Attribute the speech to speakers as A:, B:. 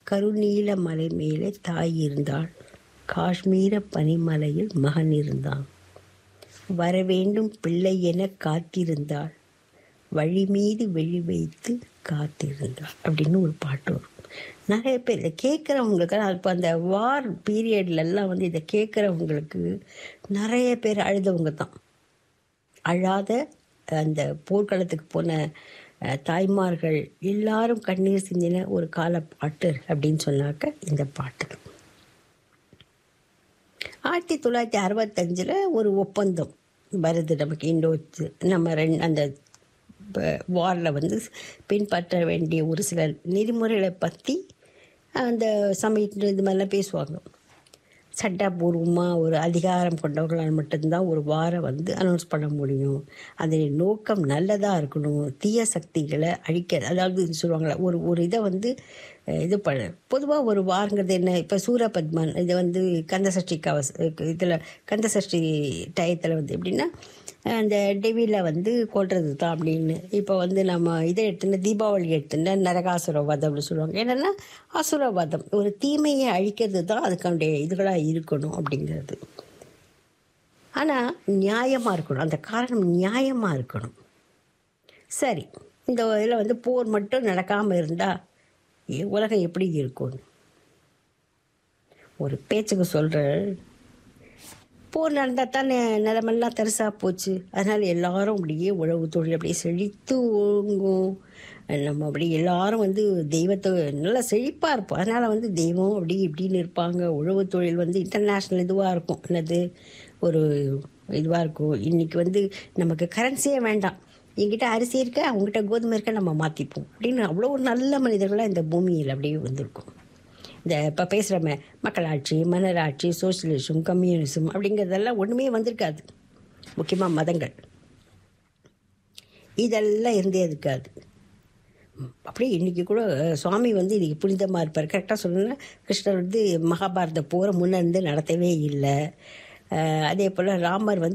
A: கருநீல மலை மேலே தாய் இருந்தாள் காஷ்மீர பனிமலையில் மகன் இருந்தான் வரவேண்டும் பிள்ளை என காத்திருந்தாள் வழி மீது வெளி வைத்து காத்திருந்தாள் அப்படின்னு ஒரு பாட்டு வரும் நிறைய பேர் இதை கேட்குறவங்களுக்கு இப்போ அந்த வார் பீரியட்லலாம் வந்து இதை கேட்குறவங்களுக்கு நிறைய பேர் அழுதவங்க தான் அழாத அந்த போர்க்களத்துக்கு போன அஹ், தாய்மார்கள் எல்லாரும் கண்ணீர் சிந்தின ஒரு கால பாட்டு அப்படின்னு சொன்னாக்க இந்த பாட்டு ஆயிரத்தி தொள்ளாயிரத்தி அறுபத்தஞ்சில் ஒரு ஒப்பந்தம் வருது நமக்கு இண்டோ நம்ம ரெண்டு அந்த வாரில் வந்து பின்பற்ற வேண்டிய ஒரு சில நெறிமுறைகளை பற்றி அந்த சமயத்தில் இது மாதிரிலாம் பேசுவாங்க சட்டபூர்வமாக ஒரு அதிகாரம் கொண்டவர்களால் மட்டும்தான் ஒரு வாரம் வந்து அனௌன்ஸ் பண்ண முடியும் அதன் நோக்கம் நல்லதாக இருக்கணும் தீய சக்திகளை அழிக்க அதாவது இது சொல்லுவாங்களே ஒரு ஒரு இதை வந்து அஹ், இது பண்ண பொதுவாக ஒரு வாரங்கிறது என்ன இப்போ சூரபத்மன் இது வந்து கந்தசஷ்டி கவச இதில் கந்தசஷ்டி டயத்தில் வந்து எப்படின்னா அஹ், அந்த டெவில வந்து கொல்றது தான் அப்படின்னு இப்போ வந்து நம்ம இதை எடுத்துன தீபாவளி எடுத்துன நரகாசுரவாதம் அப்படின்னு சொல்லுவாங்க என்னென்னா அசுரவாதம் ஒரு தீமையை அழிக்கிறது தான் அதுக்கான இதுகளாக இருக்கணும் அப்படிங்கிறது ஆனால் நியாயமாக இருக்கணும் அந்த காரணம் நியாயமாக இருக்கணும் சரி இந்த இதில் வந்து போர் மட்டும் நடக்காமல் இருந்தால் உலகம் எப்படி இருக்கும் ஒரு பேச்சுக்கு சொல்கிற போர் நடந்தால் தான் நெ- நிலமெல்லாம் தரிசாக போச்சு அதனால் எல்லாரும் அப்படியே உழவு தொழில் அப்படியே செழித்து ஓங்கும் நம்ம அப்படி எல்லாரும் வந்து தெய்வத்தை நல்லா செழிப்பாக இருப்போம் அதனால் வந்து தெய்வம் அப்படி இப்படின்னு இருப்பாங்க உழவு தொழில் வந்து இன்டர்நேஷ்னல் இதுவாக இருக்கும் என்னது ஒரு இதுவாக இருக்கும் இன்றைக்கி வந்து நமக்கு கரன்சியே வேண்டாம் என்கிட்ட அரிசி இருக்க அவங்ககிட்ட கோதுமை இருக்க நம்ம மாற்றிப்போம் அப்படின்னு அவ்வளோ ஒரு நல்ல மனிதர்களாக இந்த பூமியில் அப்படியே வந்திருக்கும் இந்த இப்போ பேசுகிறோமே மக்களாட்சி மன்னராட்சி சோசியலிசம் கம்யூனிசம் அப்படிங்கிறதெல்லாம் ஒன்றுமே வந்திருக்காது முக்கியமாக மதங்கள் இதெல்லாம் இருந்தே இருக்காது ம், அப்படியே இன்றைக்கி கூட அஹ், சுவாமி வந்து இன்னைக்கு புனிதமாக இருப்பார் கரெக்டாக சொல்லணும்னா கிருஷ்ணர் வந்து மகாபாரத போரை முன்ன இருந்து நடத்தவே இல்லை அஹ், அதே போல் ராமர் வந்து